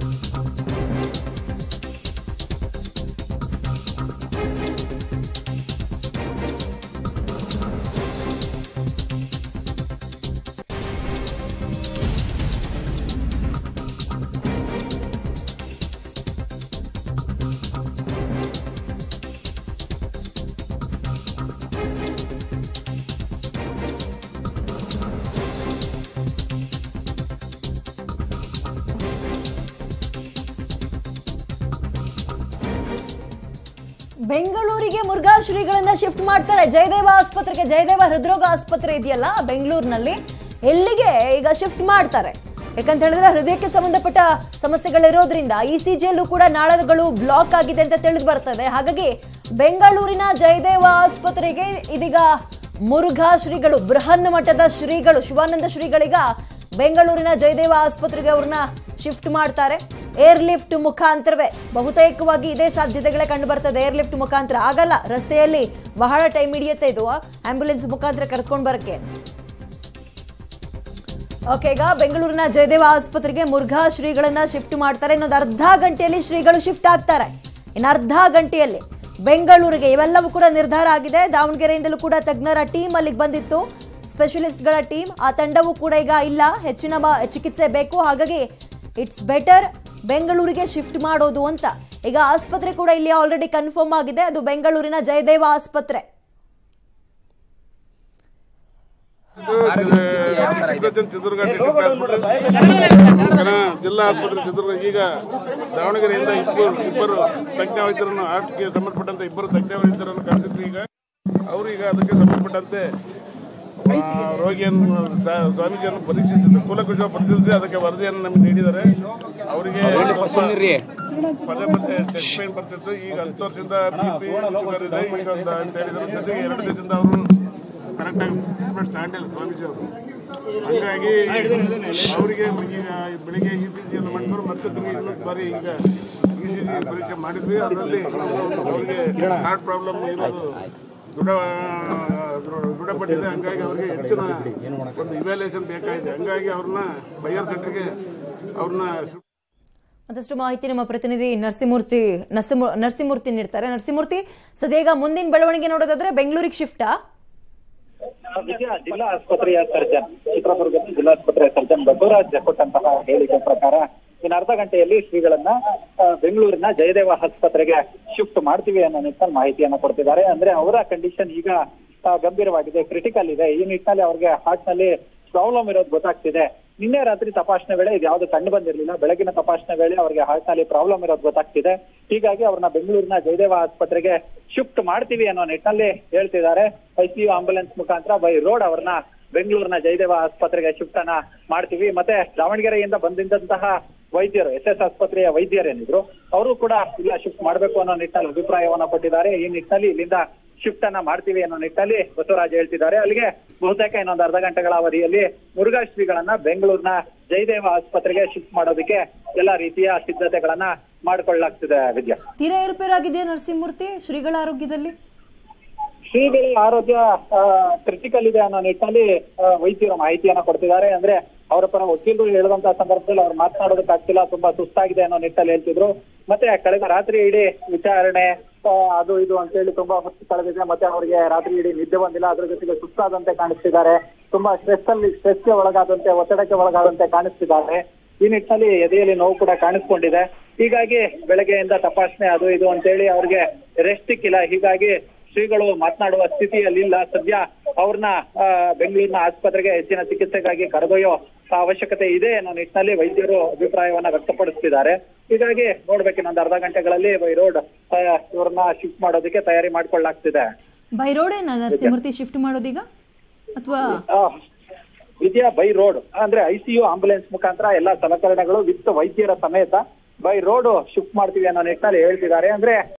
ಬೆಂಗಳೂರಿಗೆ ಮುರುಘಾ ಶ್ರೀಗಳನ್ನ ಶಿಫ್ಟ್ ಮಾಡ್ತಾರೆ ಜಯದೇವ ಆಸ್ಪತ್ರೆಗೆ ಜಯದೇವ ಹೃದ್ರೋಗ ಆಸ್ಪತ್ರೆ ಇದೆಯಲ್ಲ ಬೆಂಗಳೂರಿನಲ್ಲಿ ಎಲ್ಲಿಗೆ ಈಗ ಶಿಫ್ಟ್ ಮಾಡ್ತಾರೆ ಯಾಕಂತ ಹೇಳಿದ್ರೆ ಹೃದಯಕ್ಕೆ ಸಂಬಂಧಪಟ್ಟ ಸಮಸ್ಯೆಗಳಿರೋದ್ರಿಂದ ಇ ಸಿ ಜಿಯಲ್ಲೂ ಕೂಡ ನಾಳಗಳು ಬ್ಲಾಕ್ ಆಗಿದೆ ಅಂತ ತಿಳಿದು ಬರ್ತದೆ ಹಾಗಾಗಿ ಬೆಂಗಳೂರಿನ ಜಯದೇವ ಆಸ್ಪತ್ರೆಗೆ ಇದೀಗ ಮುರುಘಾ ಶ್ರೀಗಳು ಬೃಹನ್ ಮಠದ ಶ್ರೀಗಳು ಶಿವಾನಂದ ಶ್ರೀಗಳಿಗ ಬೆಂಗಳೂರಿನ ಜಯದೇವ ಆಸ್ಪತ್ರೆಗೆ ಅವ್ರನ್ನ ಶಿಫ್ಟ್ ಮಾಡ್ತಾರೆ ಏರ್ ಲಿಫ್ಟ್ ಮುಖಾಂತರವೇ ಬಹುತೇಕವಾಗಿ ಇದೇ ಸಾಧ್ಯತೆಗಳೇ ಕಂಡು ಬರ್ತದೆ ಏರ್ ಲಿಫ್ಟ್ ಮುಖಾಂತರ ಆಗಲ್ಲ ರಸ್ತೆಯಲ್ಲಿ ಬಹಳ ಟೈಮ್ ಹಿಡಿಯುತ್ತೆ ಇದು ಆಂಬ್ಯುಲೆನ್ಸ್ ಮುಖಾಂತರ ಕರೆದುಕೊಂಡು ಬರಕ್ಕೆ ಓಕೆ ಈಗ ಬೆಂಗಳೂರಿನ ಜಯದೇವ ಆಸ್ಪತ್ರೆಗೆ ಮುರುಘಾ ಶ್ರೀಗಳನ್ನ ಶಿಫ್ಟ್ ಮಾಡ್ತಾರೆ ಇನ್ನೊಂದು ಅರ್ಧ ಗಂಟೆಯಲ್ಲಿ ಶ್ರೀಗಳು ಶಿಫ್ಟ್ ಆಗ್ತಾರೆ ಇನ್ನು ಅರ್ಧ ಗಂಟೆಯಲ್ಲಿ ಬೆಂಗಳೂರಿಗೆ ಇವೆಲ್ಲವೂ ಕೂಡ ನಿರ್ಧಾರ ಆಗಿದೆ ದಾವಣಗೆರೆಯಿಂದಲೂ ಕೂಡ ತಜ್ಞರ ಟೀಮ್ ಅಲ್ಲಿಗೆ ಬಂದಿತ್ತು ಸ್ಪೆಷಲಿಸ್ಟ್ಗಳ ಟೀಮ್ ಆ ತಂಡವೂ ಕೂಡ ಈಗ ಇಲ್ಲ ಹೆಚ್ಚಿನ ಮ- ಚಿಕಿತ್ಸೆ ಬೇಕು ಹಾಗಾಗಿ ಇಟ್ಸ್ ಬೆಟರ್ ಬೆಂಗಳೂರಿಗೆ ಶಿಫ್ಟ್ ಮಾಡೋದು ಅಂತ ಈಗ ಆಸ್ಪತ್ರೆ ಕೂಡ ಇಲ್ಲಿ ಆಲ್ರೆಡಿ ಕನ್ಫರ್ಮ್ ಆಗಿದೆ ಅದು ಬೆಂಗಳೂರಿನ ಜಯದೇವ ಆಸ್ಪತ್ರೆ ಚಿತ್ರದುರ್ಗ ಚಿತ್ರದುರ್ಗ ಜಿಲ್ಲಾ ಆಸ್ಪತ್ರೆ ಚಿತ್ರದುರ್ಗ ಈಗ ದಾವಣಗೆರೆಯಿಂದ ಇಬ್ಬರು ಇಬ್ಬರು ತಜ್ಞ ವೈದ್ಯರನ್ನು ಹಾರ್ಟ್ಗೆ ಸಂಬಂಧಪಟ್ಟಂತೆ ಇಬ್ಬರು ತಜ್ಞ ವೈದ್ಯರನ್ನು ಕಳಿಸಿದ್ರು ಈಗ ಅವರು ಈಗ ಅದಕ್ಕೆ ಸಂಬಂಧಪಟ್ಟಂತೆ ಆ, ರೋಗಿಯನ್ನು ಸಾ- ಸ್ವಾಮೀಜಿಯನ್ನು ಪರೀಕ್ಷಿಸಿದ್ದು ಕೂಲಕುಶ ಪರಿಶೀಲಿಸಿ ಅದಕ್ಕೆ ವರದಿಯನ್ನು ನಮಗೆ ನೀಡಿದ್ದಾರೆ ಅವರಿಗೆ ಪದೇ ಪದೇ ಚೆಸ್ಟ್ ಪೇನ್ ಬರ್ತಿತ್ತು ಈಗ ಹತ್ತು ವರ್ಷದಿಂದ ಬಿ ಪಿ ಶುಗರ್ ಇದೆ ಈಗ ಒಂದು ಅಂತ ಹೇಳಿದ್ರು ಜೊತೆಗೆ ಎರಡು ದಿವಸದಿಂದ ಅವರು ಕರೆಕ್ಟಾಗಿ ಟ್ರೀಟ್ಮೆಂಟ್ ತಗೊಂಡಿಲ್ಲ ಸ್ವಾಮೀಜಿ ಅವರು ಹಂಗಾಗಿ ಅವರಿಗೆ ಈಗ ಬೆಳಿಗ್ಗೆ ಇ ಸಿ ಜಿಯನ್ನು ಮಾಡಿದ್ರು ಮತ್ತೆ ತಿರುಗಿ ಇನ್ನೊಂದು ಬಾರಿ ಈಗ ಇ ಸಿ ಜಿ ಪರೀಕ್ಷೆ ಮಾಡಿದ್ವಿ ಅದರಲ್ಲಿ ಅವರಿಗೆ ಹಾರ್ಟ್ ಪ್ರಾಬ್ಲಮ್ ಇರೋದು ದೃಢ ದೃಢ- ದೃಢಪಟ್ಟಿದೆ ಹಂಗಾಗಿ ಅವರಿಗೆ ಹೆಚ್ಚಿನ ಒಂದು ಇವ್ಯಾಲ್ಯೂಯೇಷನ್ ಬೇಕಾಗಿದೆ ಹಂಗಾಗಿ ಅವ್ರನ್ನ ಬೈಯರ್ ಸೆಂಟರ್ಗೆ ಅವ್ರನ್ನ ಮತ್ತಷ್ಟು ಮಾಹಿತಿ ನಮ್ಮ ಪ್ರತಿನಿಧಿ ನರಸಿಂಹಮೂರ್ತಿ ನರಸಿಂಹ ನರಸಿಂಹಮೂರ್ತಿ ನೀಡ್ತಾರೆ ನರಸಿಂಹಮೂರ್ತಿ ಸದ್ಯ ಈಗ ಮುಂದಿನ ಬೆಳವಣಿಗೆ ನೋಡೋದಾದ್ರೆ ಬೆಂಗಳೂರಿಗೆ ಶಿಫ್ಟಾ ವಿಜಯ ಜಿಲ್ಲಾ ಆಸ್ಪತ್ರೆಯ ಸರ್ಜನ್ ಚಿತ್ರದುರ್ಗದ ಜಿಲ್ಲಾಸ್ಪತ್ರೆಯ ಸರ್ಜನ್ ಬಸವರಾಜ್ ಕೊಟ್ಟಂತಹ ಹೇಳಿಕೆ ಪ್ರಕಾರ ಇನ್ನು ಅರ್ಧ ಗಂಟೆಯಲ್ಲಿ ಶ್ರೀಗಳನ್ನ ಆ, ಬೆಂಗಳೂರಿನ ಜಯದೇವ ಆಸ್ಪತ್ರೆಗೆ ಶಿಫ್ಟ್ ಮಾಡ್ತೀವಿ ಅನ್ನೋ ನಿಟ್ಟಿನಲ್ಲಿ ಮಾಹಿತಿಯನ್ನ ಕೊಡ್ತಿದ್ದಾರೆ ಅಂದ್ರೆ ಅವರ ಕಂಡೀಷನ್ ಈಗ ಆ, ಗಂಭೀರವಾಗಿದೆ ಕ್ರಿಟಿಕಲ್ ಇದೆ ಈ ನಿಟ್ಟಿನಲ್ಲಿ ಅವ್ರಿಗೆ ಹಾರ್ಟ್ ನಲ್ಲಿ ಪ್ರಾಬ್ಲಮ್ ಇರೋದು ಗೊತ್ತಾಗ್ತಿದೆ ನಿನ್ನೆ ರಾತ್ರಿ ತಪಾಸಣೆ ವೇಳೆ ಇದು ಯಾವ್ದು ಕಂಡು ಬಂದಿರಲಿಲ್ಲ ಬೆಳಗಿನ ತಪಾಸಣೆ ವೇಳೆ ಅವರಿಗೆ ಹಾರ್ಟ್ ನಲ್ಲಿ ಪ್ರಾಬ್ಲಮ್ ಇರೋದು ಗೊತ್ತಾಗ್ತಿದೆ ಹೀಗಾಗಿ ಅವ್ರನ್ನ ಬೆಂಗಳೂರಿನ ಜಯದೇವ ಆಸ್ಪತ್ರೆಗೆ ಶಿಫ್ಟ್ ಮಾಡ್ತೀವಿ ಅನ್ನೋ ನಿಟ್ಟಿನಲ್ಲಿ ಹೇಳ್ತಿದ್ದಾರೆ ಐಸಿಯು ಆಂಬುಲೆನ್ಸ್ ಮುಖಾಂತರ ಬೈ ರೋಡ್ ಅವ್ರನ್ನ ಬೆಂಗಳೂರಿನ ಜಯದೇವ ಆಸ್ಪತ್ರೆಗೆ ಶಿಫ್ಟ್ ಅನ್ನ ಮಾಡ್ತೀವಿ ಮತ್ತೆ ದಾವಣಗೆರೆಯಿಂದ ಬಂದಿದ್ದಂತಹ ವೈದ್ಯರು ಎಸ್ ಎಸ್ ಆಸ್ಪತ್ರೆಯ ವೈದ್ಯರೇನಿದ್ರು ಅವರು ಕೂಡ ಇಲ್ಲ ಶಿಫ್ಟ್ ಮಾಡಬೇಕು ಅನ್ನೋ ನಿಟ್ಟಿನಲ್ಲಿ ಅಭಿಪ್ರಾಯವನ್ನ ಕೊಟ್ಟಿದ್ದಾರೆ ಈ ನಿಟ್ಟಿನಲ್ಲಿ ಇಲ್ಲಿಂದ ಶಿಫ್ಟ್ ಅನ್ನ ಮಾಡ್ತೀವಿ ಅನ್ನೋ ನಿಟ್ಟಿನಲ್ಲಿ ಬಸವರಾಜ್ ಹೇಳ್ತಿದ್ದಾರೆ ಅಲ್ಲಿಗೆ ಬಹುತೇಕ ಇನ್ನೊಂದು ಅರ್ಧ ಗಂಟೆಗಳ ಅವಧಿಯಲ್ಲಿ ಮುರುಘಾ ಶ್ರೀಗಳನ್ನ ಬೆಂಗಳೂರಿನ ಜಯದೇವ ಆಸ್ಪತ್ರೆಗೆ ಶಿಫ್ಟ್ ಮಾಡೋದಕ್ಕೆ ಎಲ್ಲಾ ರೀತಿಯ ಸಿದ್ಧತೆಗಳನ್ನ ಮಾಡ್ಕೊಳ್ಳಲಾಗ್ತಿದೆ ವಿದ್ಯಾ ತೀರಾ ಏರುಪೇರಾಗಿದೆಯಾ ನರಸಿಂಹಮೂರ್ತಿ ಶ್ರೀಗಳ ಆರೋಗ್ಯದಲ್ಲಿ ಶ್ರೀಗಳ ಆರೋಗ್ಯ ಕ್ರಿಟಿಕಲ್ ಇದೆ ಅನ್ನೋ ನಿಟ್ಟಿನಲ್ಲಿ ಆ, ವೈದ್ಯರು ಮಾಹಿತಿಯನ್ನ ಕೊಡ್ತಿದ್ದಾರೆ ಅಂದ್ರೆ ಅವರ ಪರ ವಕೀಲರು ಹೇಳಿದಂತಹ ಸಂದರ್ಭದಲ್ಲಿ ಅವ್ರು ಮಾತನಾಡೋದಕ್ಕಾಗ್ತಿಲ್ಲ ತುಂಬಾ ಸುಸ್ತಾಗಿದೆ ಅನ್ನೋ ನಿಟ್ಟಲ್ಲಿ ಹೇಳ್ತಿದ್ರು ಮತ್ತೆ ಕಳೆದ ರಾತ್ರಿ ಇಡೀ ವಿಚಾರಣೆ ಆ, ಅದು ಇದು ಅಂತ ಹೇಳಿ ತುಂಬಾ ಹೊತ್ತು ಕಳೆದಿದೆ ಮತ್ತೆ ಅವರಿಗೆ ರಾತ್ರಿ ಇಡೀ ನಿದ್ದೆ ಬಂದಿಲ್ಲ ಅದ್ರ ಜೊತೆಗೆ ಸುಸ್ತಾದಂತೆ ಕಾಣಿಸ್ತಿದ್ದಾರೆ ತುಂಬಾ ಸ್ಟ್ರೆಸ್ ಅಲ್ಲಿ ಸ್ಟ್ರೆಸ್ಗೆ ಒಳಗಾದಂತೆ ಒತ್ತಡಕ್ಕೆ ಒಳಗಾದಂತೆ ಕಾಣಿಸ್ತಿದ್ದಾರೆ ಈ ನಿಟ್ಟಿನಲ್ಲಿ ಎದೆಯಲ್ಲಿ ನೋವು ಕೂಡ ಕಾಣಿಸ್ಕೊಂಡಿದೆ ಹೀಗಾಗಿ ಬೆಳಗ್ಗೆಯಿಂದ ತಪಾಸಣೆ ಅದು ಇದು ಅಂತೇಳಿ ಅವ್ರಿಗೆ ರೆಸ್ಟ್ ಸಿಕ್ಕಿಲ್ಲ ಹೀಗಾಗಿ ಶ್ರೀಗಳು ಮಾತನಾಡುವ ಸ್ಥಿತಿಯಲ್ಲಿಲ್ಲ ಸದ್ಯ ಅವ್ರನ್ನ ಆ, ಬೆಂಗಳೂರಿನ ಆಸ್ಪತ್ರೆಗೆ ಹೆಚ್ಚಿನ ಚಿಕಿತ್ಸೆಗಾಗಿ ಕರೆದೊಯ್ಯೋ ಅವಶ್ಯಕತೆ ಇದೆ ಅನ್ನೋ ನಿಟ್ಟಿನಲ್ಲಿ ವೈದ್ಯರು ಅಭಿಪ್ರಾಯವನ್ನ ವ್ಯಕ್ತಪಡಿಸ್ತಿದ್ದಾರೆ ಹೀಗಾಗಿ ನೋಡ್ಬೇಕು ಇನ್ನೊಂದು ಅರ್ಧ ಗಂಟೆಗಳಲ್ಲಿ ಬೈ ರೋಡ್ ಆ, ಇವ್ರನ್ನ ಶಿಫ್ಟ್ ಮಾಡೋದಕ್ಕೆ ತಯಾರಿ ಮಾಡ್ಕೊಳ್ಳಾಗ್ತಿದೆ ಬೈ ರೋಡೇನಾ ನರಸಿಂಹಮೂರ್ತಿ ಶಿಫ್ಟ್ ಮಾಡೋದೀಗ ಅಥವಾ ಆ, ವಿದ್ಯಾ ಬೈ ರೋಡ್ ಅಂದ್ರೆ ಐಸಿಯು ಆಂಬುಲೆನ್ಸ್ ಮುಖಾಂತರ ಎಲ್ಲಾ ಸಲಕರಣೆಗಳು ವಿತ್ ವೈದ್ಯರ ಸಮೇತ ಬೈ ರೋಡ್ ಶಿಫ್ಟ್ ಮಾಡ್ತೀವಿ ಅನ್ನೋ ನಿಟ್ಟಿನಲ್ಲಿ ಹೇಳ್ತಿದ್ದಾರೆ ಅಂದ್ರೆ